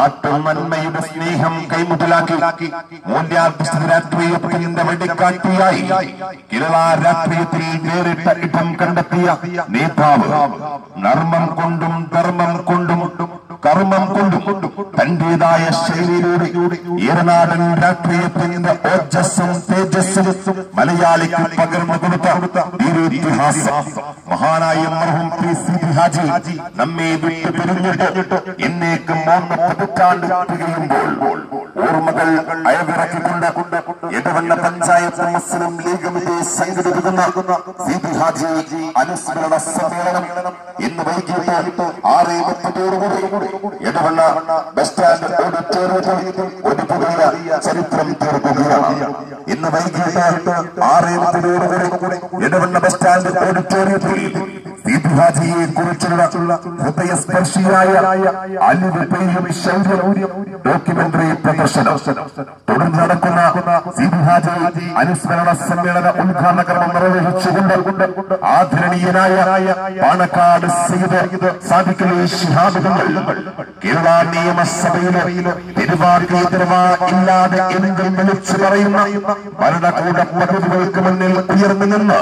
നാട്ടു നന്മയുടെ സ്നേഹം കൈമുതലാക്കി മൂല്യാധിഷ്ഠിത രാഷ്ട്രീയത്തിന്റെ വെടിക്കാട്ടിയായി കേരള രാഷ്ട്രീയത്തിൽ നേരിട്ട ഇടം കണ്ടെത്തിയ നേതാവ് നർമ്മം കൊണ്ടും ധർമ്മം കൊണ്ടും കർമ്മം കൊണ്ടും തന്റേതായ ശൈലിയിലൂടെ ഈറനാടൻ രാഷ്ട്രീയത്തിന്റെ ഓജസ്സും തേജസ്സും മലയാളിക്ക് പകർന്നു കൊടുത്ത വീരോതിഹാസം മഹാനായ മർഹൂം പി സി ഹാജി നമ്മെ വിട്ടു പിരിഞ്ഞിട്ട് എന്നേക്ക് മൂന്ന് പതിറ്റാണ്ട് തികയുമ്പോൾ ഓർമ്മകൾ അയവിറക്കിക്കൊണ്ട് ഇടവണ്ണ പഞ്ചായത്ത് മുസ്ലിം ലീഗ് കമ്മിറ്റി സംഘടിപ്പിക്കുന്ന സി പി ഹാജി അനുസ്മരണ സമ്മേളനം ഇന്ന് വൈകിട്ട് ആറ് മുപ്പതോടുകൂടി ഇടവണ്ണ ബസ് സ്റ്റാൻഡ് ഓഡിറ്റോറിയത്തിൽ ഒരു പുതിയ ചരിത്രം തീർക്കുകയാണ് ഇന്ന് വൈകിട്ട് ആറ് മുപ്പതോടുകൂടി ഇടവണ്ണ ബസ് സ്റ്റാൻഡ് ഓഡിറ്റോറിയത്തിൽ സി പി ഹാജിയെ കുറിച്ചുള്ള ഹൃദയസ്പർശിയായ അലിവ് പെയ്യും ശൗര്യം ഡോക്യുമെന്ററി പ്രദർശനം തുടർന്ന് നടക്കുന്ന സി പി ഹാജി അനുസ്മരണ സമ്മേളന ഉദ്ഘാടന കർമ്മം നിർവഹിച്ചുകൊണ്ട് ആദരണീയനായ പാണക്കാട് സയ്യിദ് സാദിഖലി ശിഹാബുകൾ കേരള നിയമസഭയിലെ തിരുവാതിരവാ ഇല്ലാതെ എന്തും വിളിച്ചു പറയുന്ന ഭരണകൂട പദ്ധതികൾക്ക് മുന്നിൽ ഉയർന്നു നിന്ന്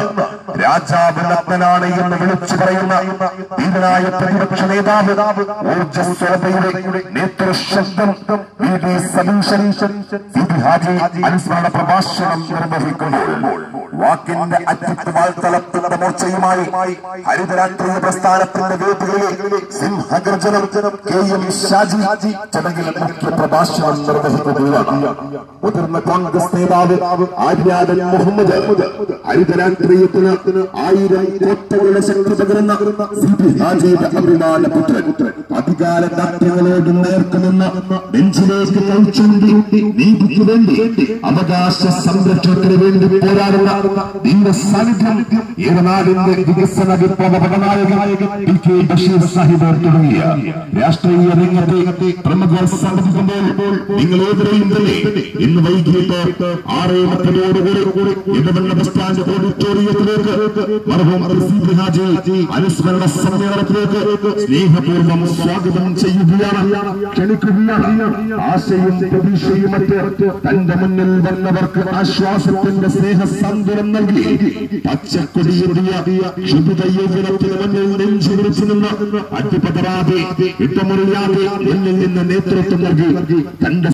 രാജാവ് നഗ്നനാണ് എന്ന് വിളിച്ചു പറയുന്ന ധീരനായ പ്രതിപക്ഷ നേതാവ് ഊർജ്ജസ്വലതയുടെ നേതൃശബ്ദം V D Satheesan C P Haji അനുസ്മരണ പ്രഭാഷണം നിർവഹിക്കുമ്പോൾ വാക്കിന്റെ അറ്റത്ത് വാൾത്തലത്തിന്റെ മൂർച്ചയുമായി ഹരിത രാഷ്ട്രീയ പ്രസ്ഥാനത്തിന്റെ വേദികളിൽ സിംഹഗർജനം കെ എം ഷാജി ചടങ്ങിൽ മുഖ്യ പ്രഭാഷണം നിർവഹിക്കുകയാണ് മുതിർന്ന കോൺഗ്രസ് നേതാവ് ആര്യാദൻ മുഹമ്മദ് ഹരിത രാഷ്ട്രീയത്തിന് ആയിരം കോട്ടകളുടെ ശക്തി പകരുന്ന സി പി ഹാജിയുടെ അഭിമാന പുത്രൻ അധികാര ദാർഢ്യങ്ങളോട് നേർക്കുനിന്ന് ബെഞ്ചിലേക്ക് കഴിച്ചുണ്ടി നീതിക്ക് വേണ്ടി അവകാശ സംരക്ഷണത്തിന് വേണ്ടി പോരാടുന്ന ദീന സാന്നിധ്യം ഏറനാടിന്റെ വികസന വിപ്ലവ പടനായകൻ പി കെ ബഷീർ സാഹിബ് തുടങ്ങിയ രാഷ്ട്രീയ രംഗത്തെ പ്രമുഖർ സംബന്ധിക്കുമ്പോൾ നിങ്ങൾ ഏവരെയും തന്നെ ഇന്ന് വൈകിട്ട് ആറ് മുപ്പതോടുകൂടി ഇടവണ്ണ ബസ് സ്റ്റാൻഡ് ഓഡിറ്റോറിയത്തിലേക്ക് മർഹൂം റസീദ് ഹാജി അനുസ്മരണ സമ്മേളനത്തിലേക്ക് സ്നേഹപൂർവ്വം സ്വാഗതം ചെയ്യുകയാണ് ക്ഷണിക്കുകയാണ് ആശയും പ്രതീക്ഷയും മറ്റ് തന്റെ മുന്നിൽ വന്നവർക്ക് ആശ്വാസത്തിന്റെ സ്നേഹ സാന്ത്വനം നൽകി പച്ചക്കൊടിയേറിയ ക്ഷുഭിത യൗവനത്തിന് മുന്നിൽ നെഞ്ചു വിളിച്ചു നിന്ന് അട്ടിപ്പതരാതെ ഇട്ടമുറിയാതെ എന്നിൽ നിന്ന് നേതൃത്വം നൽകി തന്റെ